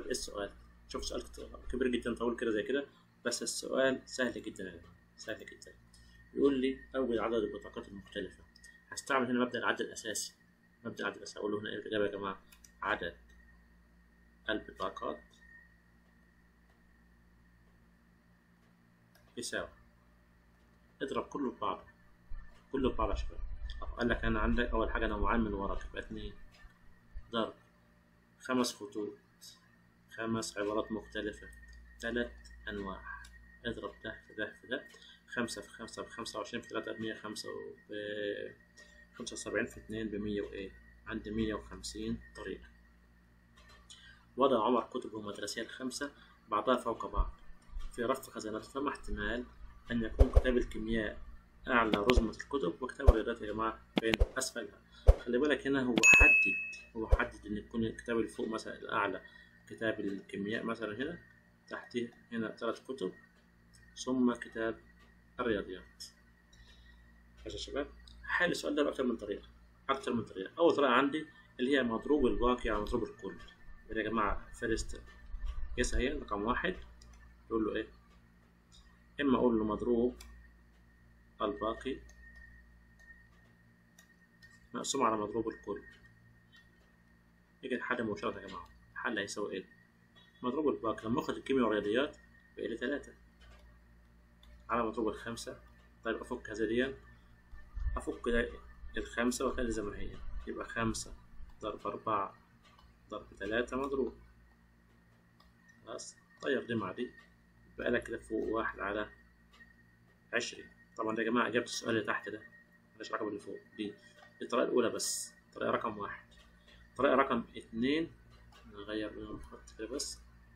طب ايه السؤال شوف سؤال كبير جدا طويل كده زي كده بس السؤال سهل جدا يعني سهل جدا يقول لي أوجد عدد البطاقات المختلفة هستعمل هنا مبدأ العد الأساسي مبدأ العد الأساسي أقول له هنا إيه الإجابة يا جماعة عدد البطاقات يساوي اضرب كله في بعضه كله في بعضه يا شباب قال لك أنا عندك أول حاجة نوعان من وراك يبقى اتنين ضرب خمس خطوط خمس عبارات مختلفة تلات أنواع اضرب ده في ده في ده خمسة في خمسة بخمسة وعشرين في تلاتة بمية خمسة وب خمسة وسبعين في اتنين بمية وإيه عندي مية وخمسين طريقة وضع عمر كتبه المدرسية الخمسة بعضها فوق بعض في رف خزانته فما احتمال أن يكون كتاب الكيمياء أعلى رزمة الكتب وكتاب الرياضيات يا جماعة بين أسفلها خلي بالك هنا هو حدد هو حدد إن يكون الكتاب اللي فوق مثلا الأعلى كتاب الكيمياء مثلا هنا تحتيه هنا ثلاث كتب ثم كتاب الرياضيات ماشي يا شباب حل السؤال ده بأكتر من طريقة أكتر من طريقة أول طريقة عندي اللي هي مضروب الباقي على مضروب الكل يا جماعة فيرست يس هي رقم واحد يقول له إيه إما أقول له مضروب الباقي مقسوم على مضروب الكل يجي الحل مباشرة يا جماعة الحل هيساوي إيه مضروب الباقي لما أخد الكيمياء والرياضيات بقى لي تلاتة على مضروب الخمسة طيب أفك هذا دي أفك ده الخمسة وأخلي زي ما هي يبقى خمسة ضرب أربعة ضرب تلاتة مضروب خلاص طير دي مع دي يبقى لك كده فوق واحد على عشرين طبعا ده يا جماعة إجابة السؤال اللي تحت ده ملهاش علاقة باللي فوق دي الطريقة الأولى بس الطريقة رقم واحد الطريقة رقم اتنين نغير لون الخط كده بس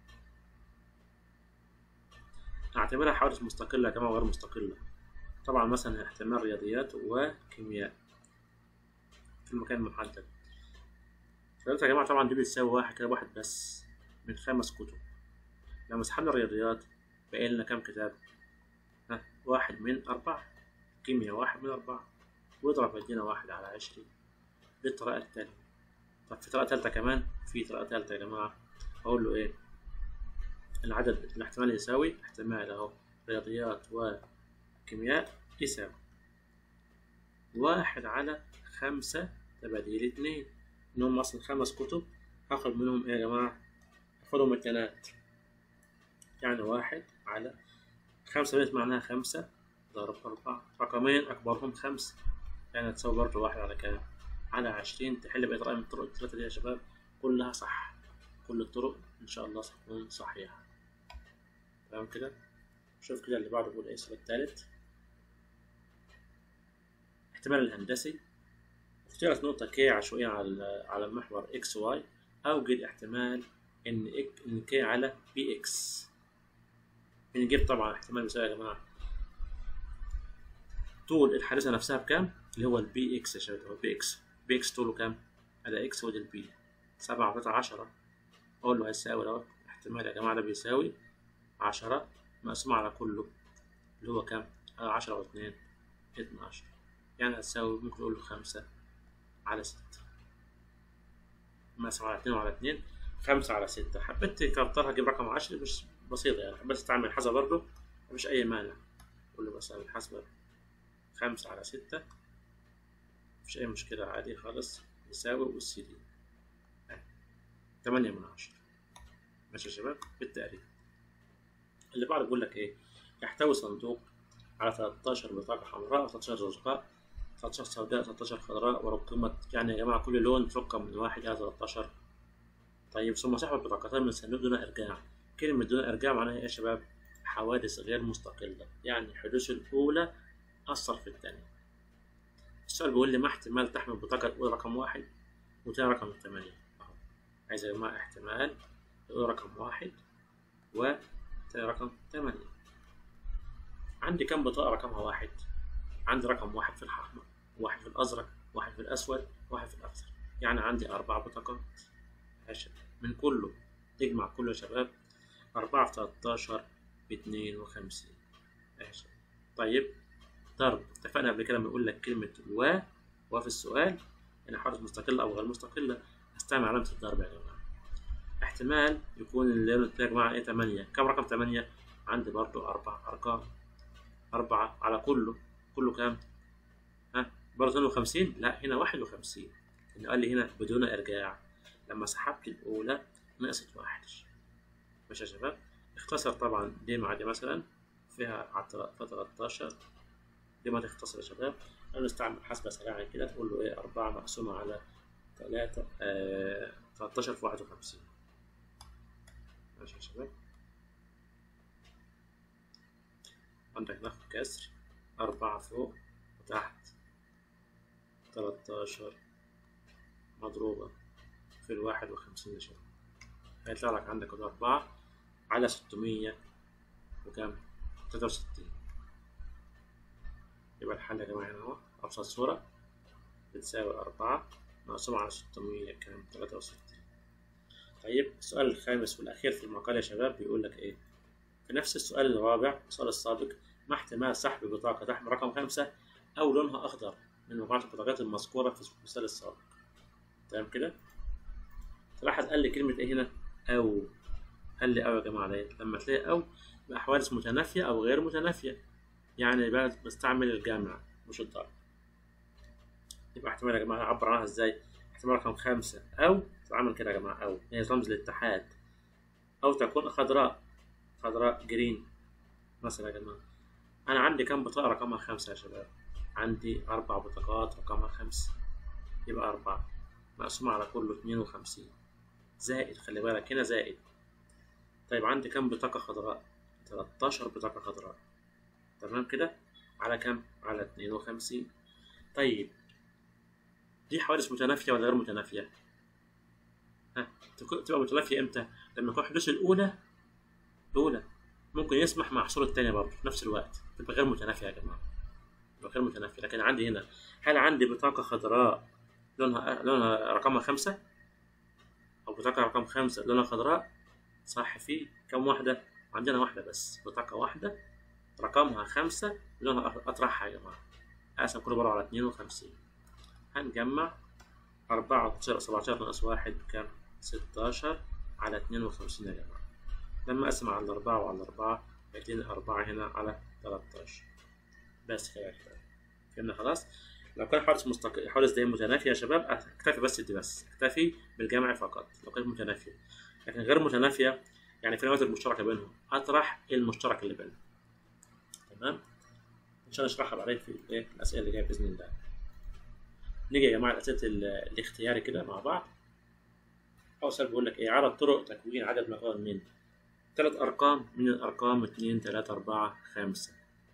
أعتبرها حوادث مستقلة يا جماعة وغير مستقلة طبعا مثلا احتمال رياضيات وكيمياء في المكان المحدد فقلت يا جماعة طبعا دي بتساوي واحد كده واحد بس من خمس كتب لما سحبنا الرياضيات بقى لنا كام كتاب؟ ها واحد من أربعة كيمياء واحد من أربعة واضرب يدينا واحد على عشرين دي الطريقة التانية طب في طريقة تالتة كمان في طريقة تالتة يا جماعة أقول له إيه العدد الاحتمال يساوي احتمال أهو رياضيات وكيمياء يساوي واحد على خمسة تباديل اتنين إنهم أصلا خمس كتب هاخد منهم إيه يا جماعة هاخدهم التلات يعني واحد على خمسة بيت معناها خمسة ضرب أربعة رقمين أكبرهم خمسة يعني تساوي برضه واحد على كام؟ على عشرين تحل بقية رأي من الطرق التلاتة دي يا شباب كلها صح كل الطرق إن شاء الله ستكون صحيحة تمام كده شوف كده اللي بعده بيقول إيه السؤال التالت احتمال الهندسي اختيرت نقطة كي عشوائية على على المحور إكس واي أوجد احتمال إن إك إن كي على بي إكس بنجيب طبعا احتمال بيساوي يا جماعة طول الحادثة نفسها بكام؟ اللي هو البي إكس يا شباب هو بي إكس بي إكس طوله كام؟ هذا إكس وده البي سبعة وتلاتة عشرة أقول له هيساوي لو احتمال يا جماعة ده بيساوي عشرة مقسوم على كله اللي هو كام؟ عشرة واتنين اتناشر يعني هتساوي ممكن نقول له خمسة على ستة مقسوم على اتنين وعلى اتنين خمسة على ستة حبيت تكترها أجيب رقم عشري مش بسيطة يعني حبيت تعمل حسبة برضه مفيش أي مانع قول له بس أعمل حسبة خمسة على ستة مفيش أي مشكلة عادي خالص يساوي والسي دي تمانية من عشرة ماشي يا شباب بالتقريب اللي بعده بيقول لك إيه يحتوي صندوق على 13 بطاقة حمراء و13 زرقاء 13 سوداء 13 خضراء ورقمت يعني يا جماعة كل لون ترقم من واحد إلى 13 طيب ثم سحب البطاقتين من الصندوق دون إرجاع كلمة دون إرجاع معناها إيه يا شباب؟ حوادث غير مستقلة يعني حدوث الأولى أثر في الثانية السؤال بيقول لي ما احتمال تحمل البطاقة الأولى رقم واحد وتاني رقم ثمانية أهو عايز يا جماعة احتمال الأولى رقم واحد وتاني رقم ثمانية عندي كم بطاقة رقمها واحد عندي رقم واحد في الأحمر واحد في الأزرق واحد في الأسود واحد في الأخضر يعني عندي أربع بطاقات عشرة من كله تجمع كله يا شباب أربعة في تلاتاشر باتنين وخمسين عشرة طيب ضرب اتفقنا قبل كده بنقول لك كلمة و وفي السؤال يعني حرف مستقلة أو غير مستقلة هستعمل علامة الضرب يا جماعة احتمال يكون اللون التاني يا جماعة ايه تمانية كم رقم تمانية؟ عندي برضو أربع أرقام أربعة على كله كله كام؟ ها برضه 52 لا هنا 51 لأنه قال لي هنا بدون إرجاع لما سحبت الأولى نقصت واحد ماشي يا شباب اختصر طبعا دي مع دي مثلا فيها على 13 دي ما تختصر يا شباب أنا نستعمل حسبة سريعة كده تقول له إيه 4 مقسومة على 3 آه 13 في 51 ماشي يا شباب عندك ناخد كسر أربعة فوق وتحت تلاتاشر مضروبة في الواحد وخمسين يا شباب هيطلع لك عندك كده أربعة على ستمية وكام؟ تلاتة وستين يبقى الحل يا جماعة هنا أهو أبسط صورة بتساوي أربعة مقسومة على ستمية كام؟ تلاتة وستين طيب السؤال الخامس والأخير في المقال يا شباب بيقول لك إيه؟ في نفس السؤال الرابع السؤال السابق ما احتمال سحب بطاقة تحمل رقم خمسة أو لونها أخضر من مجموعة البطاقات المذكورة في المثال السابق تمام كده؟ تلاحظ قال لي كلمة إيه هنا؟ أو قال لي أو يا جماعة ليه؟ لما تلاقي أو يبقى حوادث متنافية أو غير متنافية يعني بقى بستعمل الجامع مش الضرب يبقى احتمال يا جماعة أعبر عنها إزاي؟ احتمال رقم خمسة أو تتعامل كده يا جماعة أو هي رمز الاتحاد أو تكون خضراء خضراء جرين مثلا يا جماعة أنا عندي كم بطاقة رقمها خمسة يا شباب عندي أربع بطاقات رقمها خمسة يبقى أربعة مقسومة على كله اتنين وخمسين زائد خلي بالك هنا زائد طيب عندي كم بطاقة خضراء تلاتاشر بطاقة خضراء تمام كده على كم على اتنين وخمسين طيب دي حوادث متنافية ولا غير متنافية؟ ها تبقى متنافية امتى؟ لما يكون حدوث الأولى الأولى ممكن يسمح مع حصول التانية برضه في نفس الوقت تبقى غير متنافية يا جماعة تبقى غير متنافية لكن عندي هنا هل عندي بطاقة خضراء لونها لونها رقمها خمسة أو بطاقة رقم خمسة لونها خضراء صح في كم واحدة؟ عندنا واحدة بس بطاقة واحدة رقمها خمسة لونها أطرحها يا جماعة أقسم كله برضه على اتنين وخمسين هنجمع أربعة سبعتاشر ناقص واحد بكام؟ ستاشر على اتنين وخمسين يا جماعة لما أقسم على الأربعة وعلى الأربعة يديني أربعة هنا على تلاتاشر بس كده كده فهمنا خلاص لو كان حوادث مستقل حوادث دي متنافية يا شباب أكتفي بس دي بس أكتفي بالجمع فقط لو كانت متنافية لكن غير متنافية يعني في النواتج المشتركة بينهم أطرح المشترك اللي بينهم تمام إن شاء الله نشرحها بعدين في الإيه الأسئلة اللي جاية بإذن الله نيجي يا جماعة الأسئلة الاختياري كده مع بعض أول سؤال بيقول لك إيه عدد طرق تكوين عدد مكون من ثلاث أرقام من الأرقام اتنين تلاتة أربعة خمسة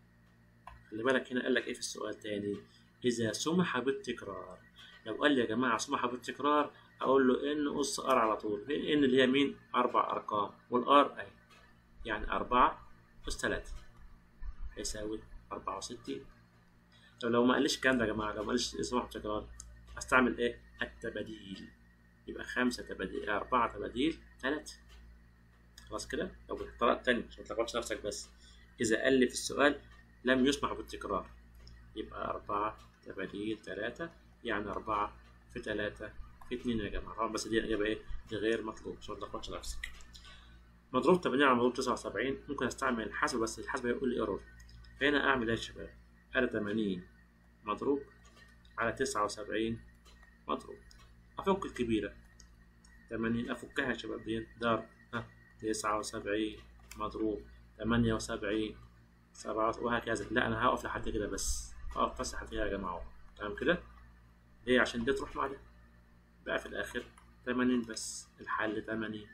خلي بالك هنا قال لك إيه في السؤال تاني إذا سمح بالتكرار لو قال لي يا جماعة سمح بالتكرار أقول له إن أس ار على طول إن اللي هي مين أربع أرقام والآر أهي يعني أربعة أس تلاتة هيساوي أربعة وستين طب لو ما قاليش الكلام ده يا جماعة لو ما قاليش سمح بالتكرار أستعمل إيه التباديل يبقى خمسة تباديل أربعة تباديل تلاتة خلاص كده لو بالطريقة التانية عشان متلخبطش نفسك بس إذا قال لي في السؤال لم يسمح بالتكرار يبقى أربعة تباديل تلاتة يعني أربعة في تلاتة في اتنين يا جماعة طبعا بس دي الإجابة إيه؟ دي غير مطلوب عشان متلخبطش نفسك مضروب تمانية على مضروب تسعة وسبعين ممكن أستعمل الحاسب بس الحاسب هيقول لي ايرور فهنا أعمل إيه يا شباب؟ على تمانين مضروب على تسعة وسبعين مضروب أفك الكبيرة تمانين أفكها يا شباب دي دار ها تسعة وسبعين مضروب تمانية وسبعين سبعة وهكذا لا أنا هقف لحد كده بس هقف بس لحد كده يا جماعة تمام كده ليه عشان دي تروح مع ده بقى في الآخر تمانين بس الحل تمانين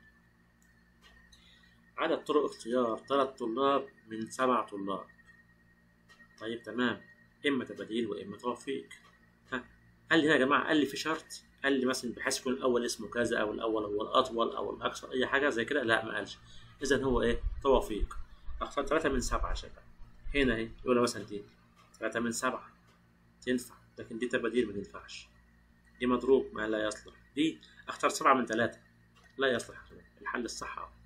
عدد طرق اختيار تلات طلاب من سبع طلاب طيب تمام إما تباديل وإما توفيق ها قال لي هنا يا جماعة قال لي في شرط قال لي مثلا بحيث يكون الأول اسمه كذا أو الأول هو الأطول أو الأكثر أي حاجة زي كده لا ما قالش إذا هو إيه توافيق أختار تلاتة من سبعة يا شباب هنا اهي يقول مثلا دي تلاتة من سبعة تنفع لكن دي تباديل ما تنفعش دي مضروب ما لا يصلح دي اختار سبعة من ثلاثة لا يصلح الحل الصح اهو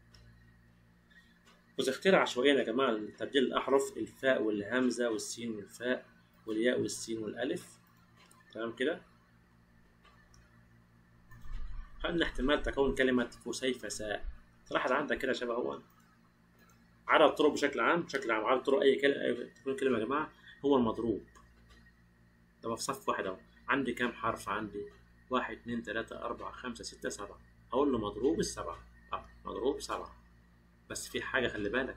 وإذا اختيار عشوائيا يا جماعة تبديل الأحرف الفاء والهمزة والسين والفاء والياء والسين والألف تمام كده أن احتمال تكون كلمة فسيفساء تلاحظ عندك كده شبه هو عدد الطرق بشكل عام بشكل عام عدد طرق أي كلمة تكون كلمة يا جماعة هو المضروب ده في صف واحد أهو عندي كام حرف عندي واحد اتنين تلاتة أربعة خمسة ستة سبعة أقول له مضروب السبعة أه مضروب سبعة بس في حاجة خلي بالك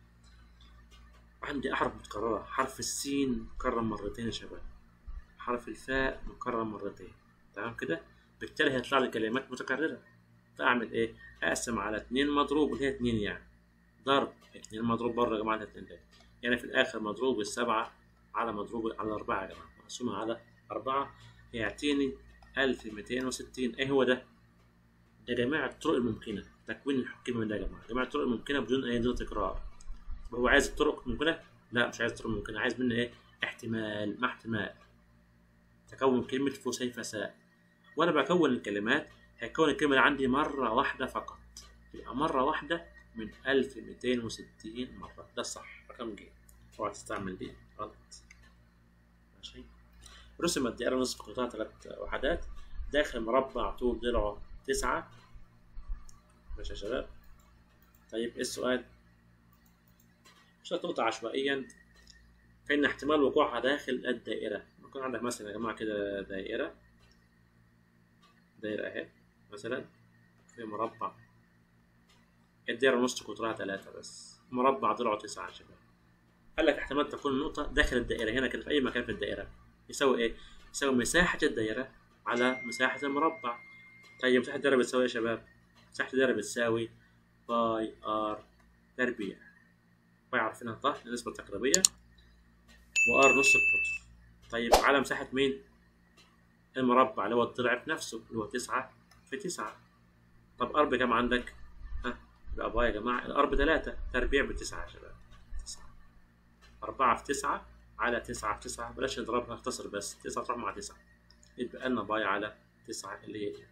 عندي أحرف متكررة حرف السين مكرر مرتين يا شباب حرف الفاء مكرر مرتين تمام كده بالتالي هيطلع لي كلمات متكررة فأعمل إيه؟ أقسم على اتنين مضروب اللي هي اتنين يعني ضرب اتنين مضروب بره يا جماعة اتنين ده يعني في الآخر مضروب السبعة على مضروب على أربعة يا جماعة مقسومة على أربعة يعطيني ألف ميتين وستين إيه هو ده؟ ده جميع الطرق الممكنة تكوين الكلمة ده يا جماعة جميع الطرق الممكنة بدون أي دون تكرار هو عايز الطرق ممكنة؟ لا مش عايز طرق ممكنة عايز مني إيه؟ احتمال مع احتمال تكون كلمة فسيفساء وأنا بكون الكلمات هيكون الكلمة اللي عندي مرة واحدة فقط يبقى مرة واحدة من 1260 مرة ده الصح رقم ج اوعى تستعمل دي غلط ماشي رسم الدائرة نصف قطاع ثلاث وحدات داخل مربع طول ضلعه تسعة ماشي يا شباب طيب ايه السؤال؟ مش هتقطع عشوائيا فإن احتمال وقوعها داخل الدائرة يكون عندك مثلا يا جماعة كده دائرة دائرة أهي مثلا في مربع الدائرة نص قطرها تلاتة بس مربع ضلعه تسعة يا شباب قال لك احتمال تكون النقطة داخل الدائرة هنا كده في أي مكان في الدائرة يساوي إيه؟ يساوي مساحة الدائرة على مساحة المربع طيب مساحة الدائرة بتساوي إيه يا شباب؟ مساحة الدائرة بتساوي باي آر تربيع باي عارفينها صح؟ النسبة التقريبية وآر نص القطر طيب على مساحة مين؟ المربع اللي هو الضلع في نفسه اللي هو تسعة في تسعة طب أر بكام عندك؟ ها يبقى باي يا جماعة الأر بتلاتة تربيع بتسعة يا شباب تسعة أربعة في تسعة على تسعة في تسعة بلاش نضربها اختصر بس تسعة تروح مع تسعة يتبقى لنا باي على تسعة اللي هي دي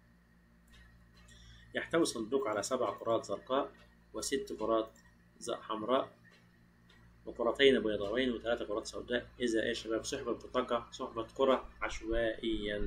يحتوي صندوق على سبع كرات زرقاء وست كرات حمراء وكرتين بيضاوين وثلاثة كرات سوداء إذا إيه يا شباب سحب البطاقة صحبة كرة عشوائيا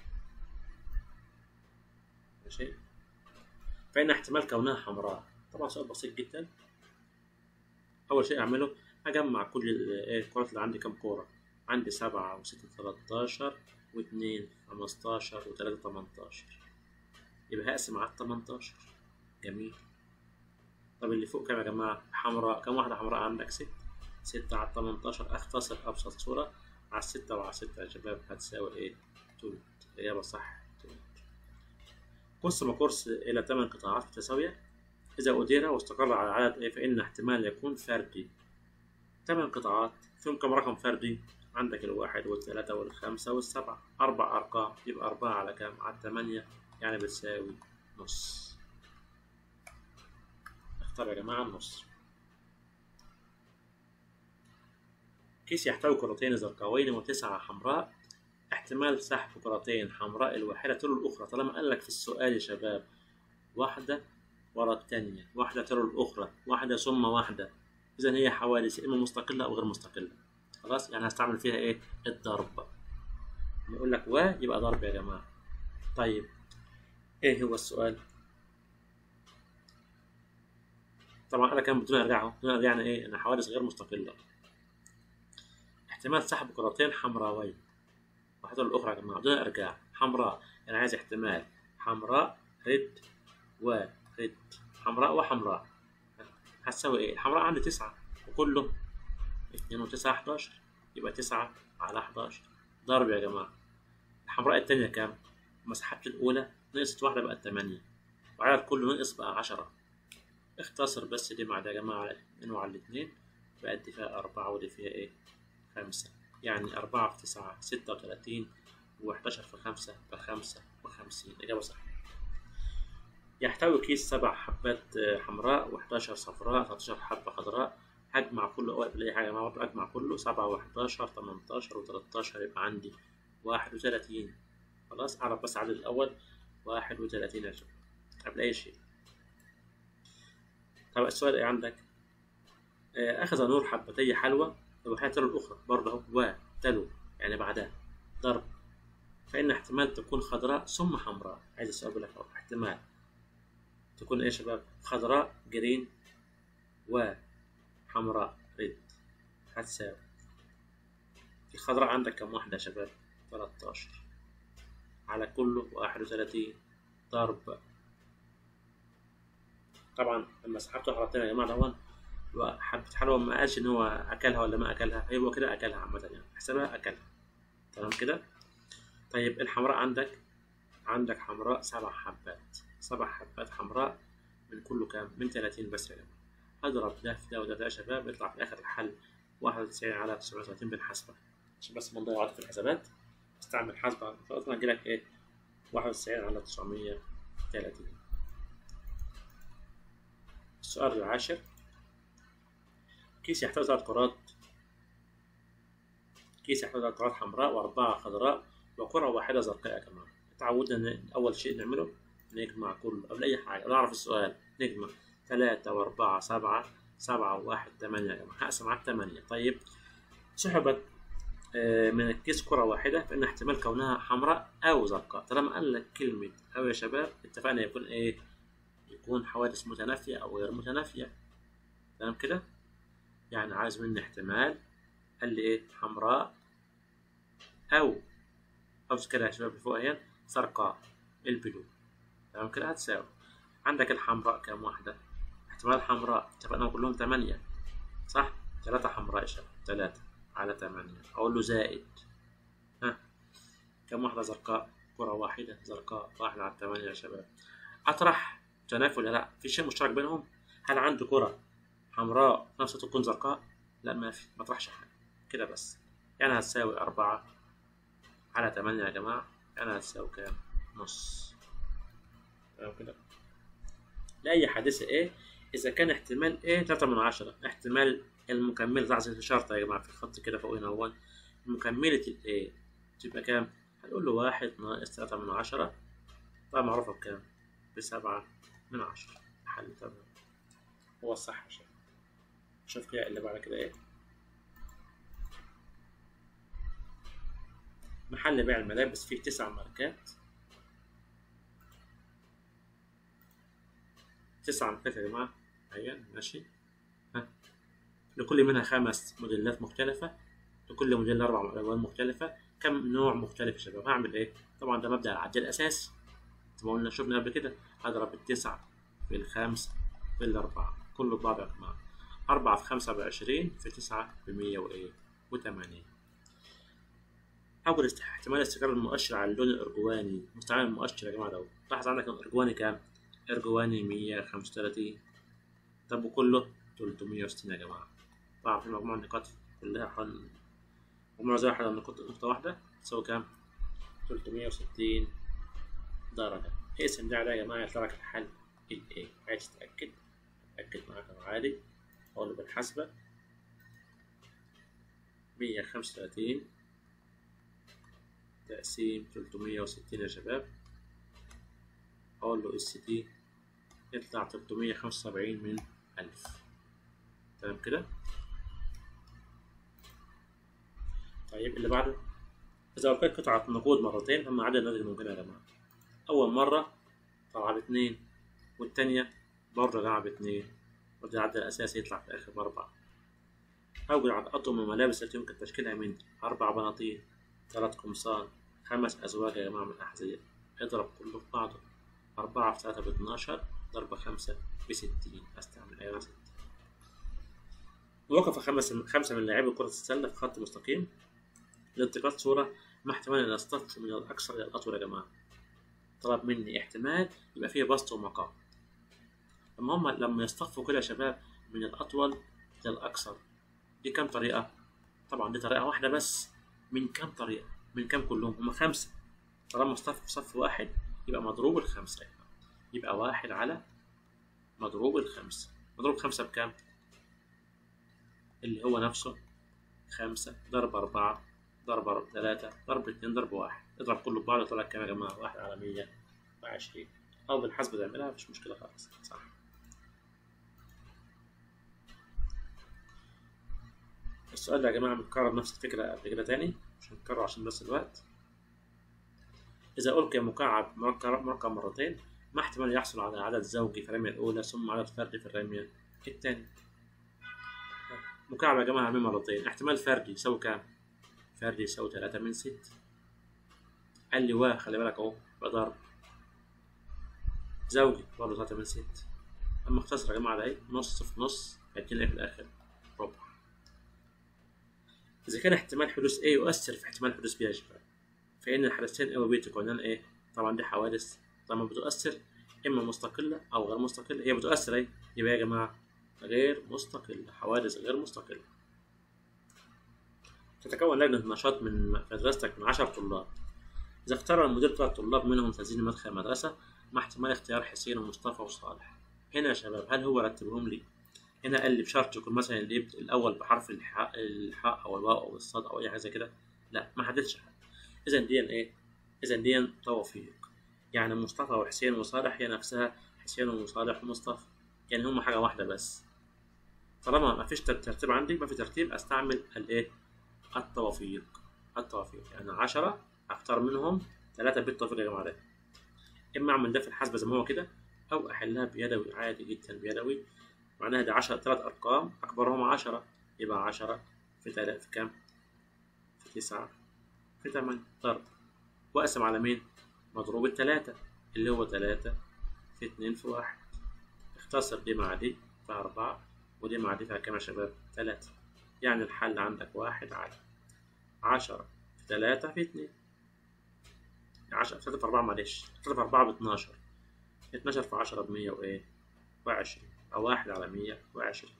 ماشي فإن احتمال كونها حمراء طبعا سؤال بسيط جدا أول شيء أعمله أجمع كل الكرات اللي عندي كام كورة عندي سبعة وستة تلاتاشر واتنين خمستاشر وتلاتة تمنتاشر يبقى هقسم على التمنتاشر جميل طب اللي فوق كام يا جماعة حمراء كام واحدة حمراء عندك ست ستة على التمنتاشر أختصر أبسط صورة على الستة وعلى ستة يا شباب هتساوي إيه؟ تلت الإجابة صح تلت قسم كورس إلى ثمان قطاعات متساوية إذا أدير واستقر على عدد إيه فإن احتمال يكون فردي ثمان قطاعات فيهم كم رقم فردي؟ عندك الواحد والثلاثة والخمسة والسبعة أربع أرقام يبقى أربعة على كام؟ على الثمانية يعني بتساوي نص اختار يا جماعة النص كيس يحتوي كرتين زرقاوين وتسعة حمراء احتمال سحب كرتين حمراء الواحدة تلو الأخرى طالما قال لك في السؤال يا شباب واحدة ورا التانية واحدة تلو الأخرى واحدة ثم واحدة إذا هي حوادث إما مستقلة أو غير مستقلة خلاص يعني هستعمل فيها إيه الضرب يقول لك و يبقى ضرب يا جماعة طيب إيه هو السؤال طبعا أنا كان بدون أرجعه بدون أرجع يعني إيه إن حوادث غير مستقلة احتمال سحب كرتين حمراوين واحدة الأخرى يا جماعة بدون إرجاع حمراء أنا عايز احتمال حمراء رد ورد حمراء وحمراء هتساوي إيه؟ الحمراء عندي تسعة وكله اتنين وتسعة حداشر يبقى تسعة على حداشر ضرب يا جماعة الحمراء التانية كام؟ لما سحبت الأولى نقصت واحدة بقت تمانية وعدد كله نقص بقى عشرة اختصر بس دي مع ده يا جماعة على اتنين وعلى الاتنين بقت دي فيها أربعة ودي فيها إيه؟ خمسة يعني أربعة في تسعة ستة وتلاتين وحداشر في خمسة بخمسة وخمسين إجابة صحيحة يحتوي كيس سبع حبات حمراء وحداشر صفراء تلاتاشر حبة خضراء هجمع كله أوقات بلاقي حاجة مع بعض أجمع كله سبعة وحداشر تمنتاشر وتلاتاشر يبقى عندي واحد وتلاتين خلاص أعرف بس عدد الأول واحد وتلاتين يا شباب قبل أي شيء طب السؤال إيه عندك؟ أخذ نور حبتي حلوى الوحيدة تلو الأخرى برضه أهو وتلو يعني بعدها ضرب فإن احتمال تكون خضراء ثم حمراء عايز السؤال بيقول لك أهو احتمال تكون إيه يا شباب خضراء جرين وحمراء ريد هتساوي الخضراء عندك كم واحدة يا شباب 13 على كله 31 ضرب طبعا لما سحبت حركتين يا جماعة دون حبة حلوى ما قالش إن هو أكلها ولا ما أكلها هو كده أكلها عامة يعني حسبها أكلها تمام كده طيب الحمراء عندك عندك حمراء سبع حبات سبع حبات حمراء من كله كام؟ من 30 بس يا جماعة أضرب ده في ده وده ده يا شباب يطلع في آخر الحل 91 على 930 بالحسبة عشان بس ما نضيع وقت في الحسابات استعمل حسبة فأصلا هجيلك إيه؟ 91 على 930 السؤال العاشر كيس يحتوي ثلاث كرات كيس يحتوي ثلاث كرات حمراء وأربعة خضراء وكرة واحدة زرقاء يا جماعة اتعودنا إن أول شيء نعمله نجمع كله قبل أي حاجة نعرف السؤال نجمع ثلاثة وأربعة سبعة سبعة وواحد ثمانية يا جماعة هقسم على ثمانية طيب سحبت من الكيس كرة واحدة فإن احتمال كونها حمراء أو زرقاء طالما قال لك كلمة أو يا شباب اتفقنا يكون إيه؟ يكون حوادث متنافية أو غير متنافية تمام كده؟ يعني عايز مني احتمال قال لي إيه؟ حمراء أو أو كده يا شباب فوق أهي زرقاء البلو تمام كده هتساوي عندك الحمراء كام واحدة؟ احتمال حمراء اتفقنا كلهم تمانية صح؟ ثلاثة حمراء يا شباب ثلاثة على تمانية أقول له زائد ها كم واحدة زرقاء كرة واحدة زرقاء واحدة على تمانية يا شباب أطرح تنافي ولا لأ في شيء مشترك بينهم هل عنده كرة حمراء في نفس تكون زرقاء لا ما في ما اطرحش حاجة كده بس يعني هتساوي أربعة على تمانية يا جماعة يعني هتساوي كام نص تمام كده لأي حادثة إيه إذا كان احتمال إيه تلاتة من عشرة احتمال المكملة لحظة شرطة يا جماعة في الخط كده فوق هنا هو مكملة الإيه تبقى كام؟ هنقول له واحد ناقص تلاتة من عشرة طبعا معروفة بكام؟ بسبعة من عشرة حل تمام هو الصح يا شباب شوف كده اللي بعد كده إيه محل بيع الملابس فيه تسع ماركات تسع ماركات يا جماعة أيوة ماشي ها لكل منها خمس موديلات مختلفة لكل موديل أربع ألوان مختلفة كم نوع مختلف يا شباب هعمل إيه؟ طبعا ده مبدأ العد الأساسي زي ما قلنا شفنا قبل كده هضرب التسعة في الخمسة في الأربعة كله ببعض يا جماعة أربعة في خمسة بعشرين في تسعة بمية وإيه؟ وتمانين أول احتمال استقرار المؤشر على اللون الأرجواني مستعمل المؤشر يا جماعة ده لاحظ عندك الأرجواني كام؟ أرجواني مية خمسة وتلاتين طب وكله تلتمية وستين يا جماعة طبعا في مجموع النقاط كلها حل مجموع زي واحد نقطة نقطة واحدة تساوي كام؟ تلتمية وستين درجة اقسم ده على يا جماعة يطلع لك الحل الإيه عايز تتأكد أكد معاك عادي أقول بالحسبة مية خمسة وتلاتين تقسيم تلتمية وستين يا شباب أقول له اس تي يطلع تلتمية خمسة وسبعين من ألف تمام كده طيب اللي بعده إذا وفيت قطعة نقود مرتين فما عدد الناتج الممكن يا جماعة أول مرة طلع باتنين والتانية برضه طلع باتنين وده العدد الأساسي يطلع في الآخر بأربعة أوجد عدد أطقم الملابس التي يمكن تشكيلها من أربع بناطيل ثلاث قمصان خمس أزواج يا جماعة من الأحذية اضرب كله في بعضه أربعة في ثلاثة باتناشر ضرب خمسة بستين أستعمل أيوة ستين وقف خمس خمسة من لاعبي كرة السلة في خط مستقيم لالتقاط صورة مع احتمال أن يصطف من الأكثر إلى الأطول يا جماعة طلب مني احتمال يبقى فيه بسط ومقام لما هم لما يصطفوا كده يا شباب من الأطول إلى الأكثر دي كام طريقة؟ طبعا دي طريقة واحدة بس من كام طريقة؟ من كام كلهم؟ هم خمسة طالما اصطفوا في صف واحد يبقى مضروب الخمسة يبقى واحد على مضروب الخمسة مضروب خمسة بكام؟ اللي هو نفسه خمسة ضرب أربعة ضرب ثلاثة ضرب اتنين ضرب واحد اضرب كله ببعض يطلع كام يا جماعة؟ واحد على مية وعشرين أو بالحسب تعملها مفيش مشكلة خالص صح السؤال ده يا جماعة متكرر نفس الفكرة قبل كده تاني مش هنكرره عشان بس الوقت إذا ألقي مكعب مركب مركب مرتين ما احتمال يحصل على عدد زوجي في الرمية الأولى ثم عدد فردي في الرمية الثانية مكعب يا جماعة عاملين مرتين احتمال فردي يساوي كام؟ فردي يساوي تلاتة من ست قال لي واه خلي بالك أهو يبقى ضرب زوجي برضه تلاتة من ست أما اختصر يا جماعة ده إيه؟ نص في نص هيدينا إيه في الآخر؟ ربع إذا كان احتمال حدوث A يؤثر في احتمال حدوث B يا شباب فإن الحدثين A و B تكونان إيه؟ طبعا دي حوادث طبعا بتؤثر إما مستقلة أو غير مستقلة هي بتؤثر إيه؟ يبقى يا جماعة غير مستقلة حوادث غير مستقلة تتكون لجنة نشاط من مدرستك من عشر طلاب إذا اختار المدير ثلاث طلاب منهم تزيين مدخل المدرسة مع احتمال اختيار حسين ومصطفى وصالح هنا يا شباب هل هو رتبهم لي هنا قال لي بشرط يكون مثلا اللي يبدأ الأول بحرف الحاء الحاء أو الواو أو الصاد أو أي حاجة زي كده لا ما حددش حد إذا دي إيه؟ إذا دي توفيق يعني مصطفى وحسين وصالح هي نفسها حسين وصالح ومصطفى يعني هما حاجة واحدة بس طالما ما فيش ترتيب عندي ما في ترتيب استعمل الايه التوافيق التوافيق يعني عشرة اختار منهم ثلاثة بالتوفيق يا جماعة ده اما اعمل ده في الحاسبة زي ما هو كده او احلها بيدوي عادي جدا بيدوي معناها ده عشرة ثلاث ارقام اكبرهم عشرة يبقى عشرة في تلاتة في كام؟ في تسعة في تمانية ضرب واقسم على مين؟ مضروب التلاتة اللي هو تلاتة في اتنين في واحد اختصر دي مع دي في أربعة ودي مع دي فيها كام يا شباب؟ تلاتة يعني الحل عندك واحد على عشرة في تلاتة في اتنين عشرة تلاتة في أربعة معلش تلاتة في أربعة باتناشر اتناشر في عشرة بمية وإيه؟ وعشرين أو واحد على مية وعشرين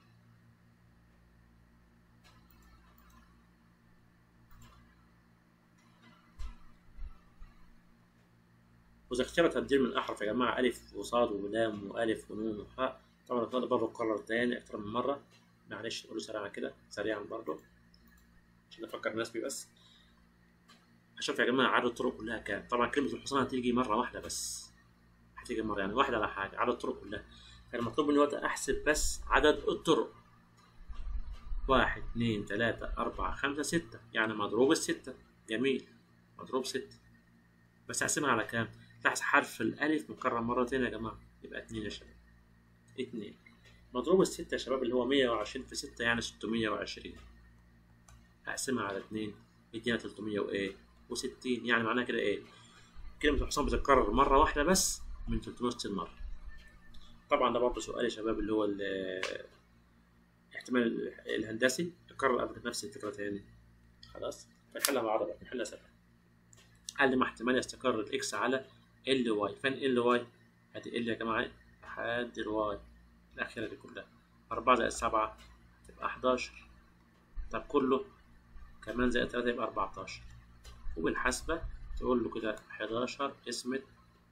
وإذا اختار تبديل من أحرف يا جماعة ألف وصاد ولام وألف ونون وحاء طبعا الطالب برضه قرر تاني أكتر من مرة معلش نقوله سريعا كده سريعا برضه عشان نفكر الناس بيه بس أشوف يا جماعة عدد الطرق كلها كام طبعا كلمة الحصان هتيجي مرة واحدة بس هتيجي مرة يعني واحدة على حاجة عدد الطرق كلها كان مطلوب مني وقت أحسب بس عدد الطرق واحد اتنين تلاتة أربعة خمسة ستة يعني مضروب الستة جميل مضروب ستة بس هقسمها على كام؟ تحت حرف الألف مكرر مرتين يا جماعة يبقى اتنين يا شباب اتنين مضروب الستة يا شباب اللي هو مية وعشرين في ستة يعني ستمية وعشرين هقسمها على اتنين يدينا تلتمية وإيه وستين يعني معناها كده إيه كلمة الحصان بتتكرر مرة واحدة بس من تلتمية وستين مرة طبعا ده برضه سؤال يا شباب اللي هو الاحتمال الهندسي تكرر قبل نفس الفكرة تاني خلاص نحلها مع بعض بقى نحلها سوا قال لي ما احتمال يستقر الاكس على ال واي فين ال واي ادي ال يا جماعه لحد الواي الاخيره دي كلها أربعة زائد سبعة تبقى حداشر طب كله كمان زائد تلاتة يبقى أربعتاشر وبالحسبة تقول له كده حداشر اسمة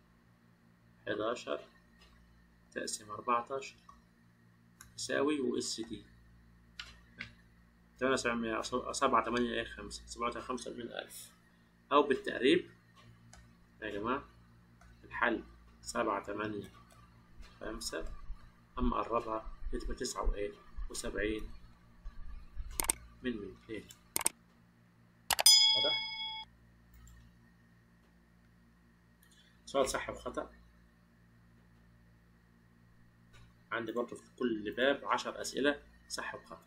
حداشر تقسيم أربعتاشر يساوي و اس دي تمانية سبعمية سبعة تمانية ايه خمسة سبعة خمسة من ألف أو بالتقريب يا جماعة الحل سبعة تمانية خمسة أما قربها تبقى تسعة وإيه وسبعين من ميتين واضح؟ سؤال صح وخطأ عندي برضه في كل باب عشر أسئلة صح وخطأ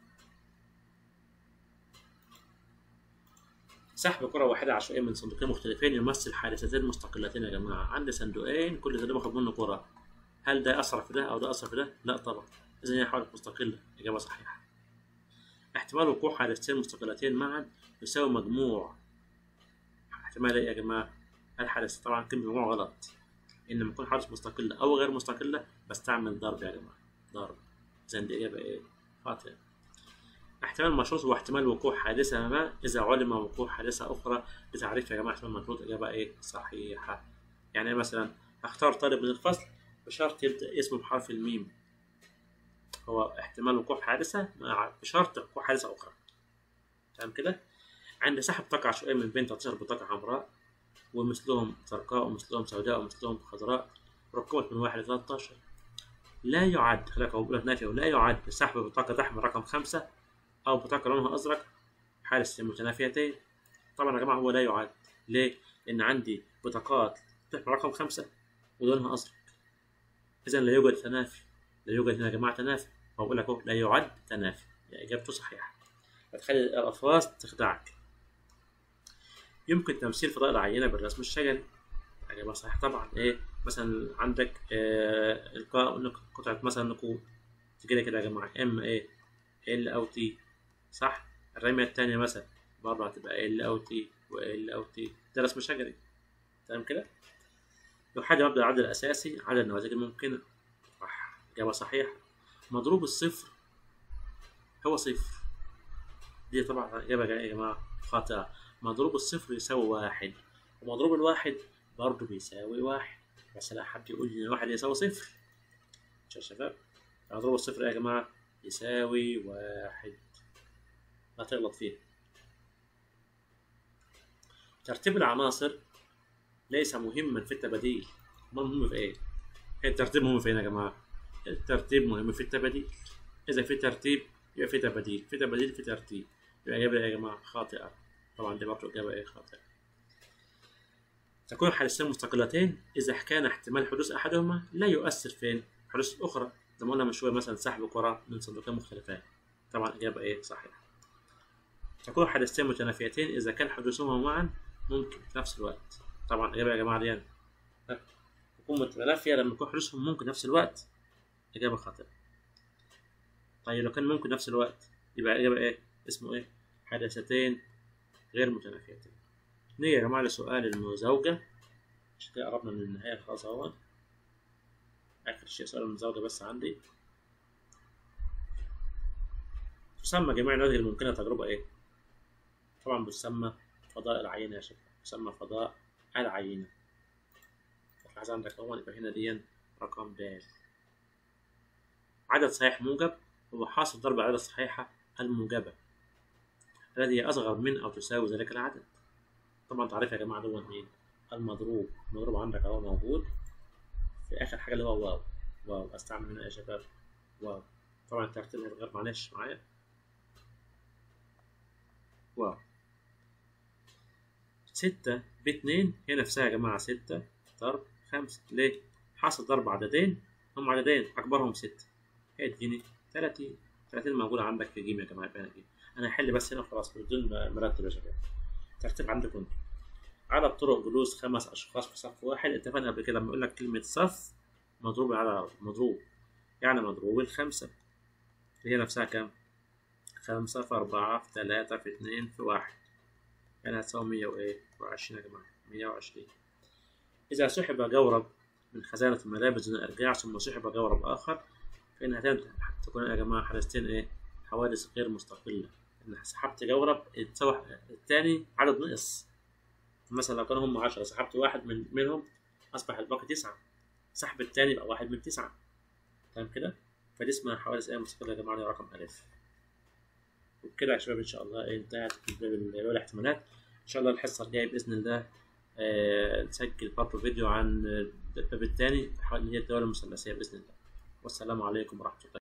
سحب كرة واحدة عشوائية من صندوقين مختلفين يمثل حادثتين مستقلتين يا جماعة عندي صندوقين كل صندوق باخد منه كرة هل ده أسرع في ده أو ده أسرع في ده؟ لا طبعا إذا هي حوادث مستقلة إجابة صحيحة احتمال وقوع حادثتين مستقلتين معا يساوي مجموع احتمال إيه يا جماعة؟ الحادث طبعا كلمة مجموع غلط إنما يكون حادث مستقلة أو غير مستقلة بستعمل ضرب يا جماعة ضرب إذا دي إجابة إيه؟ خاطئة احتمال مشروط هو احتمال وقوع حادثة ما إذا علم وقوع حادثة أخرى بتعريف يا جماعة احتمال مشروط إجابة إيه؟ صحيحة يعني مثلا أختار طالب من الفصل بشرط يبدأ اسمه بحرف الميم هو احتمال وقوع حادثة مع بشرط وقوع حادثة أخرى تمام كده؟ عند سحب طاقة عشوائية من بين 13 بطاقة حمراء ومثلهم زرقاء ومثلهم سوداء ومثلهم خضراء ركبت من واحد ل 13 لا يعد خليك أقول لك نافية ولا يعد سحب بطاقة تحمل رقم خمسة أو بطاقة لونها أزرق حادث متنافيتين طبعا يا جماعة هو لا يعد ليه؟ لأن عندي بطاقات تحمل رقم خمسة ولونها أزرق إذا لا يوجد تنافي لا يوجد هنا يا جماعة تنافي بقول لك أهو لا يعد تنافي يعني إجابته صحيحة فتخلي الألفاظ تخدعك يمكن تمثيل فضاء العينة بالرسم الشجري إجابة صحيحة طبعا إيه مثلا عندك آه إلقاء قطعة مثلا نقود تجي كده يا جماعة إما إيه ال أو تي صح الرمية التانية مثلا برضه هتبقى ال أو تي وال أو تي ده رسم شجري تمام كده يحدد مبدأ العدد الأساسي عدد النماذج الممكنة صح إجابة صحيحة مضروب الصفر هو صفر دي طبعا إجابة يا جماعة خاطئة مضروب الصفر يساوي واحد ومضروب الواحد برضه بيساوي واحد بس لا حد يقول لي واحد يساوي صفر يا شباب مضروب الصفر يا جماعة يساوي واحد لا تغلط فيه ترتيب العناصر ليس مهما في التباديل ما مهم في ايه الترتيب مهم فين يا جماعه الترتيب مهم في التباديل اذا في ترتيب يبقى في تباديل في تباديل في ترتيب يبقى اجابه يا جماعه خاطئه طبعا دي برضه اجابه ايه خاطئه تكون حادثتين مستقلتين اذا كان احتمال حدوث احدهما لا يؤثر فين حدوث الاخرى زي ما قلنا من شويه مثلا سحب كره من صندوقين مختلفان طبعا اجابه ايه صحيحه تكون حادثتين متنافيتين اذا كان حدوثهما معا ممكن في نفس الوقت طبعا اجابه يا جماعه دي يعني. تكون متنافيه لما يكون حدوثهم ممكن نفس الوقت اجابه خاطئه طيب لو كان ممكن نفس الوقت يبقى الاجابه ايه اسمه ايه حادثتين غير متنافيتين نيجي يا جماعه لسؤال المزاوجه عشان كده قربنا من النهايه خلاص اهو اخر شيء سؤال المزاوجه بس عندي تسمى جميع النماذج الممكنه تجربه ايه طبعا بتسمى فضاء العينه يا شباب تسمى فضاء العينه تلاحظ عندك اهو يبقى هنا دي رقم د عدد صحيح موجب هو حاصل ضرب العدد الصحيحة الموجبة الذي أصغر من أو تساوي ذلك العدد طبعا تعرف يا جماعة دون مين المضروب المضروب عندك أهو موجود في آخر حاجة اللي هو واو واو أستعمل هنا يا شباب واو طبعا الترتيب هيتغير معلش معايا واو ستة باتنين هي نفسها يا جماعة ستة ضرب خمسة ليه؟ حاصل ضرب عددين هم عددين أكبرهم ستة هيديني تلاتين تلاتين موجودة عندك في جيم يا جماعة يبقى جيم أنا هحل بس هنا خلاص بدون مرتب يا شباب ترتيب عندكم انتوا عدد طرق جلوس خمس أشخاص في صف واحد اتفقنا قبل كده لما أقول لك كلمة صف مضروب على مضروب يعني مضروب الخمسة هي نفسها كام؟ خمسة في أربعة في تلاتة في اتنين في واحد يعني هتساوي مية وإيه؟ وعشرين يا جماعة مية وعشرين إذا سحب جورب من خزانة الملابس دون إرجاع ثم سحب جورب آخر فإن هتم تكون يا جماعة حادثتين إيه؟ حوادث غير مستقلة إن سحبت جورب اتسوح التاني عدد نقص مثلا لو كانوا هم عشرة سحبت واحد من منهم أصبح الباقي تسعة سحب التاني يبقى واحد من تسعة تمام كده؟ فدي اسمها حوادث إيه مستقلة يا جماعة دي رقم ألف وبكده يا شباب إن شاء الله انتهت باب الاحتمالات إن شاء الله الحصة الجاية بإذن الله آه نسجل برضه فيديو عن الباب التاني اللي هي الدول المثلثية بإذن الله والسلام عليكم ورحمة الله